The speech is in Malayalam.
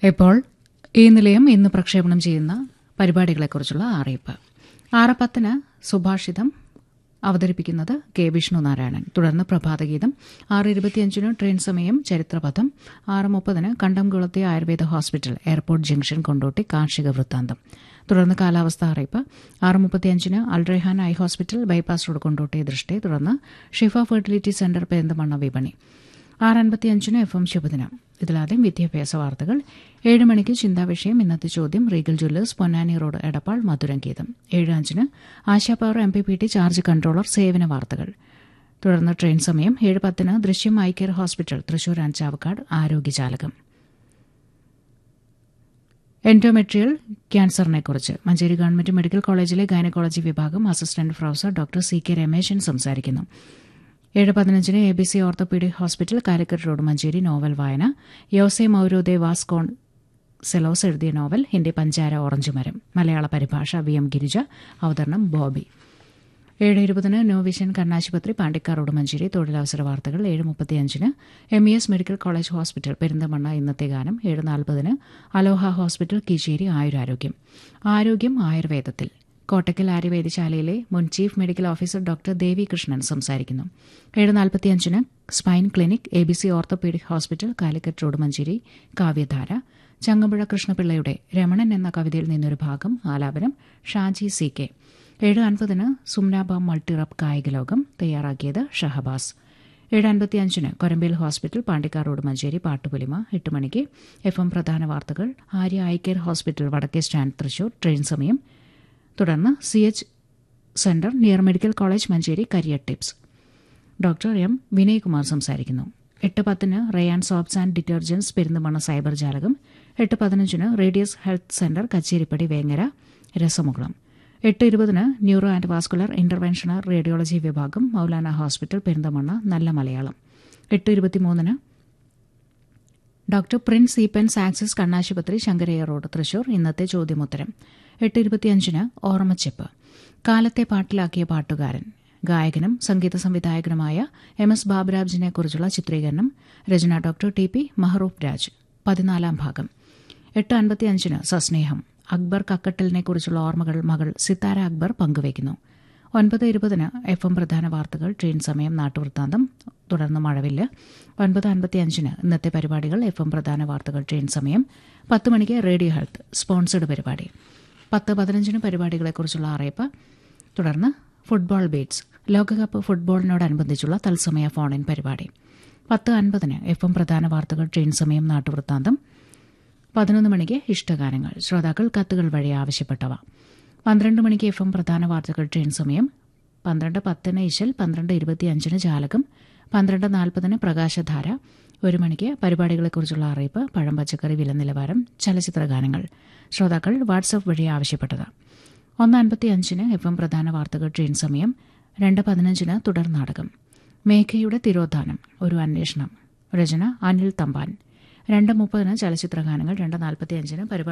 ഇപ്പോൾ ഈ നിലയം ഇന്ന് പ്രക്ഷേപണം ചെയ്യുന്ന പരിപാടികളെക്കുറിച്ചുള്ള അറിയിപ്പ് ആറ് പത്തിന് സുഭാഷിതം അവതരിപ്പിക്കുന്നത് കെ വിഷ്ണു നാരായണൻ തുടർന്ന് പ്രഭാതഗീതം ആറ് ഇരുപത്തിയഞ്ചിന് ട്രെയിൻ സമയം ചരിത്രപഥം ആറ് മുപ്പതിന് കണ്ടംകുളത്തെ Ayurveda hospital airport junction Kondotty കാർഷിക വൃത്താന്തം തുടർന്ന് കാലാവസ്ഥ അറിയിപ്പ് ആറ് മുപ്പത്തിയഞ്ചിന് Alrehan eye hospital bypass road Kondotty ദൃഷ്ടി തുടർന്ന് ഷിഫ ഫെർട്ടിലിറ്റി സെന്റർ പെരിന്തമണ്ണ വിപണി ആറ് അൻപത്തിയഞ്ചിന് എഫ് എം ശുഭദിനം ഇതിലാദ്യം വിദ്യാഭ്യാസ വാർത്തകൾ ഏഴ് മണിക്ക് ചിന്താവിഷയം ഇന്നത്തെ ചോദ്യം regal jewellers Ponnani road Edappal മധുരം ഗീതം ഏഴ് അഞ്ചിന് Asha power M P P T charge controller സേവന വാർത്തകൾ തുടർന്ന് ട്രെയിൻ സമയം ഏഴ് പത്തിന് ദൃശ്യം eye care hospital Thrissur and Chavakkad ആരോഗ്യജാലകം എൻഡോമെട്രിയൽ ക്യാൻസറിനെക്കുറിച്ച് മഞ്ചേരി ഗവൺമെന്റ് മെഡിക്കൽ കോളേജിലെ ഗൈനക്കോളജി വിഭാഗം assistant professor doctor C K Rameshan സംസാരിക്കുന്നു ഏഴ് പതിനഞ്ചിന് A B C orthopaedic hospital Calicut road Manjeri novel വായന യോസെ മൌരോദെ വാസ്കോൺ സെലോസ് എഴുതിയ നോവൽ ഹിന്ദി പഞ്ചാര ഓറഞ്ച് മരം മലയാള പരിഭാഷ വി എം ഗിരിജ അവതരണം ബോബി ഏഴ് ഇരുപതിന് ന്യൂ വിഷൻ കണ്ണാശുപത്രി പാണ്ടിക്കാർ റോഡ് മഞ്ചേരി തൊഴിലവസര വാർത്തകൾ ഏഴ് മുപ്പത്തിയഞ്ചിന് M E S medical college hospital Perinthalmanna ഇന്നത്തെ ഗാനം ഏഴ് നാൽപ്പതിന് അലോഹ ഹോസ്പിറ്റൽ കീശേരി ആയുരാരോഗ്യം ആരോഗ്യം ആയുർവേദത്തിൽ കോട്ടക്കൽ ആര്യവേദശാലയിലെ മുൻ chief medical officer doctor Devi Krishnan സംസാരിക്കുന്നു ഏഴ് നാൽപ്പത്തിയഞ്ചിന് spine clinic A B C orthopaedic hospital Calicut road Manjeri കാവ്യധാര ചങ്ങമ്പുഴ കൃഷ്ണപിള്ളയുടെ രമണൻ എന്ന കവിതയിൽ നിന്നൊരു ഭാഗം ആലാപനം ഷാജി സി കെ ഏഴ് അൻപതിന് സുംനാബ മൾട്ടിറപ്പ് കായിക ലോകം തയ്യാറാക്കിയത് ഷഹബാസ് ഏഴ് അൻപത്തിയഞ്ചിന് കൊരമ്പേൽ ഹോസ്പിറ്റൽ പാണ്ടിക്കാർ റോഡ് മഞ്ചേരി പാട്ടുപുലിമ എട്ട് മണിക്ക് എഫ് എം പ്രധാന വാർത്തകൾ ആര്യ ഐ കെയർ ഹോസ്പിറ്റൽ വടക്കേ സ്റ്റാൻഡ് തൃശൂർ ട്രെയിൻ സമയം തുടർന്ന് C H centre near medical college Manjeri career tips doctor M Vinaykumar സംസാരിക്കുന്നു എട്ട് പത്തിന് Rayan soaps and detergents Perinthalmanna cyber ജാലകം എട്ട് പതിനഞ്ചിന് radius health centre Kacheripadi Vengara രസമുകുളം എട്ട് ഇരുപതിന് neuro and vascular interventional radiology വിഭാഗം മൗലാന ഹോസ്പിറ്റൽ പെരിന്തമണ്ണ നല്ല മലയാളം എട്ട് ഇരുപത്തിമൂന്നിന് ഡോക്ടർ പ്രിൻസ് ഈപ്പൻസ് ആക്സിസ് കണ്ണാശുപത്രി ശങ്കരയ്യ റോഡ് തൃശൂർ ഇന്നത്തെ ചോദ്യമുത്തരം എട്ട് ഇരുപത്തിയഞ്ചിന് ഓർമ്മച്ചെപ്പ് കാലത്തെ പാട്ടിലാക്കിയ പാട്ടുകാരൻ ഗായകനും സംഗീത സംവിധായകനുമായ എം എസ് ബാബുരാജിനെ കുറിച്ചുള്ള ചിത്രീകരണം രചന doctor T P Maharoof Raj പതിനാലാം ഭാഗം എട്ട് അൻപത്തിയഞ്ചിന് സസ്നേഹം അക്ബർ കക്കട്ടലിനെ കുറിച്ചുള്ള ഓർമ്മകൾ മകൾ സിത്താര അക്ബർ പങ്കുവയ്ക്കുന്നു ഒൻപത് ഇരുപതിന് എഫ് എം പ്രധാന വാർത്തകൾ ട്രെയിൻ സമയം നാട്ടുവൃത്താന്തം തുടർന്ന് മഴവില്ല് ഒൻപത് അൻപത്തിയഞ്ചിന് ഇന്നത്തെ പരിപാടികൾ എഫ് എം പ്രധാന വാർത്തകൾ ട്രെയിൻ സമയം പത്ത് മണിക്ക് റേഡിയോ ഹെൽത്ത് സ്പോൺസർഡ് പരിപാടി പത്ത് പതിനഞ്ചിന് പരിപാടികളെക്കുറിച്ചുള്ള അറിയിപ്പ് തുടർന്ന് ഫുട്ബോൾ ബീറ്റ്സ് ലോകകപ്പ് ഫുട്ബോളിനോടനുബന്ധിച്ചുള്ള തത്സമയ ഫോൺ ഇൻ പരിപാടി പത്ത് അൻപതിന് എഫ് എം പ്രധാന വാർത്തകൾ ട്രെയിൻ സമയം നാട്ടുവൃത്താന്തം പതിനൊന്ന് മണിക്ക് ഇഷ്ടഗാനങ്ങൾ ശ്രോതാക്കൾ കത്തുകൾ വഴി ആവശ്യപ്പെട്ടവ പന്ത്രണ്ട് മണിക്ക് എഫ് എം പ്രധാന വാർത്തകൾ ട്രെയിൻ സമയം പന്ത്രണ്ട് പത്തിന് ഇശൽ പന്ത്രണ്ട് ഇരുപത്തിയഞ്ചിന് ജാലകം പന്ത്രണ്ട് നാൽപ്പതിന് പ്രകാശധാര ഒരു മണിക്ക് പരിപാടികളെക്കുറിച്ചുള്ള അറിയിപ്പ് പഴം പച്ചക്കറി വില നിലവാരം ചലച്ചിത്ര ഗാനങ്ങൾ ശ്രോതാക്കൾ വാട്സപ്പ് വഴി ആവശ്യപ്പെട്ടത് ഒന്ന് അൻപത്തിയഞ്ചിന് എഫ് എം പ്രധാന വാർത്തകൾ ട്രെയിൻ സമയം രണ്ട് പതിനഞ്ചിന് തുടർ നാടകം മേഘയുടെ തിരോധാനം ഒരു അന്വേഷണം രചന അനിൽ തമ്പാൻ രണ്ട് മുപ്പതിന് ചലച്ചിത്ര ഗാനങ്ങൾ രണ്ട് നാൽപ്പത്തിയഞ്ചിന് പരിപാടി